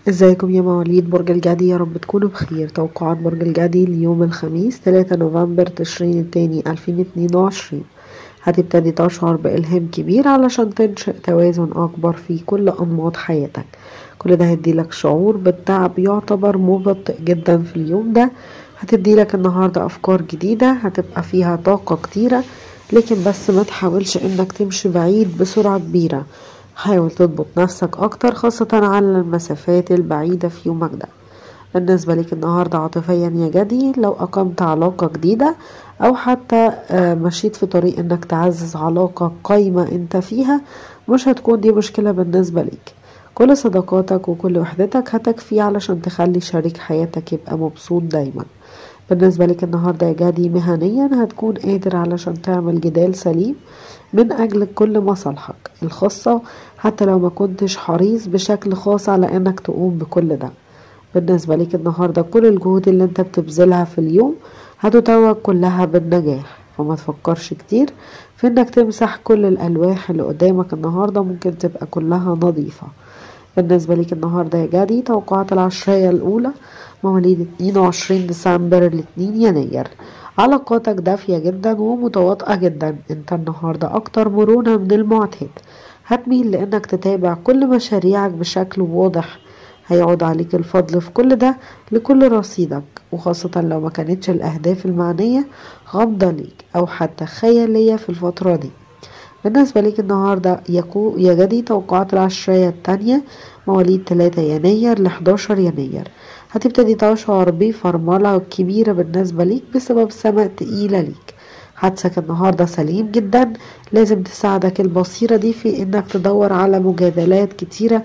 ازيكم يا مواليد برج الجدي يا رب تكونوا بخير توقعات برج الجدي اليوم الخميس 3 نوفمبر تشرين التاني 2022 هتبتدي تشعر بإلهام كبير علشان تنشئ توازن أكبر في كل أنماط حياتك كل ده هيديلك شعور بالتعب يعتبر مبطئ جدا في اليوم ده هتديلك النهاردة أفكار جديدة هتبقى فيها طاقة كتيرة لكن بس ما تحاولش انك تمشي بعيد بسرعة كبيرة حاول تضبط نفسك أكتر خاصة على المسافات البعيدة في يومك ده بالنسبة لك النهاردة عاطفيا يا جدي لو أقمت علاقة جديدة أو حتى مشيت في طريق إنك تعزز علاقة قايمة أنت فيها مش هتكون دي مشكلة بالنسبة ليك كل صداقاتك وكل وحدتك هتكفي علشان تخلي شريك حياتك يبقى مبسوط دايما بالنسبة لك النهاردة يا جدي مهنيا هتكون قادر علشان تعمل جدال سليم من أجل كل مصالحك الخاصة حتى لو ما كنتش حريص بشكل خاص على انك تقوم بكل ده بالنسبة لك النهاردة كل الجهود اللي انت بتبذلها في اليوم هتتوج كلها بالنجاح فما تفكرش كتير في انك تمسح كل الالواح اللي قدامك النهاردة ممكن تبقى كلها نظيفة بالنسبة لك النهاردة يا جدي توقعات العشرية الأولى مواليد 22 ديسمبر ل 2 يناير علاقاتك دافية جدا ومتواطئة جدا انت النهاردة أكتر مرونة من المعتاد هتميل لأنك تتابع كل مشاريعك بشكل واضح هيعود عليك الفضل في كل ده لكل رصيدك وخاصة لو ما كانتش الأهداف المعنية غامضة ليك أو حتى خيالية في الفترة دي بالنسبة ليك النهاردة يكو يا جدي توقعات العشرية التانية مواليد 3 يناير ل 11 يناير هتبتدي تشعر بفرملة كبيرة بالنسبة ليك بسبب سماء تقيلة ليك حدسك النهاردة سليم جدا لازم تساعدك البصيرة دي في انك تدور على مجادلات كتيرة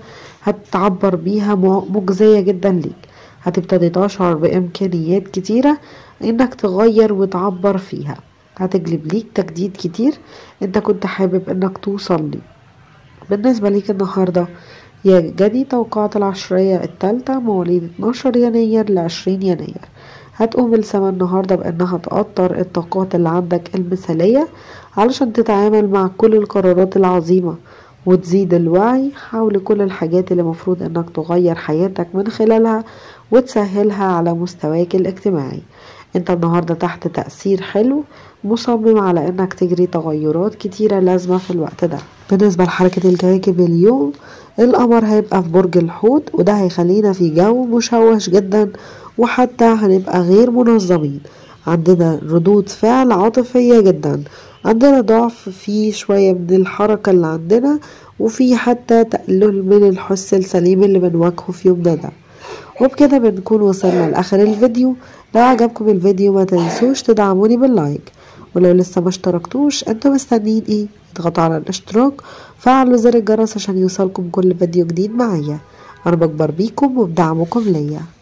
هتعبر بيها مجزية جدا ليك هتبتدي تشعر بامكانيات كتيرة انك تغير وتعبر فيها هتجلب ليك تجديد كتير انت كنت حابب انك توصل ليه بالنسبة ليك النهاردة يا جدي توقعات العشرية التالتة مواليد 12 يناير لعشرين يناير هتقوم السما النهاردة بأنها تقطر الطاقات اللي عندك المثالية علشان تتعامل مع كل القرارات العظيمة وتزيد الوعي حول كل الحاجات اللي مفروض انك تغير حياتك من خلالها وتسهلها على مستواك الاجتماعي انت النهاردة تحت تأثير حلو مصمم على انك تجري تغيرات كتيرة لازمة في الوقت ده بالنسبة لحركة الكواكب اليوم القمر هيبقى في برج الحوت وده هيخلينا في جو مشوش جدا وحتى هنبقى غير منظمين عندنا ردود فعل عاطفية جدا عندنا ضعف في شوية من الحركة اللي عندنا وفي حتى تقلل من الحس السليم اللي بنواجهه في يومنا ده وبكده بنكون وصلنا لآخر الفيديو لو عجبكم الفيديو ما تنسوش تدعموني باللايك ولو لسه ما اشتركتوش انتوا مستنيين ايه اضغطوا على الاشتراك وفعلوا زر الجرس عشان يوصلكم كل فيديو جديد معايا انا بكبر بيكم وبدعمكم ليا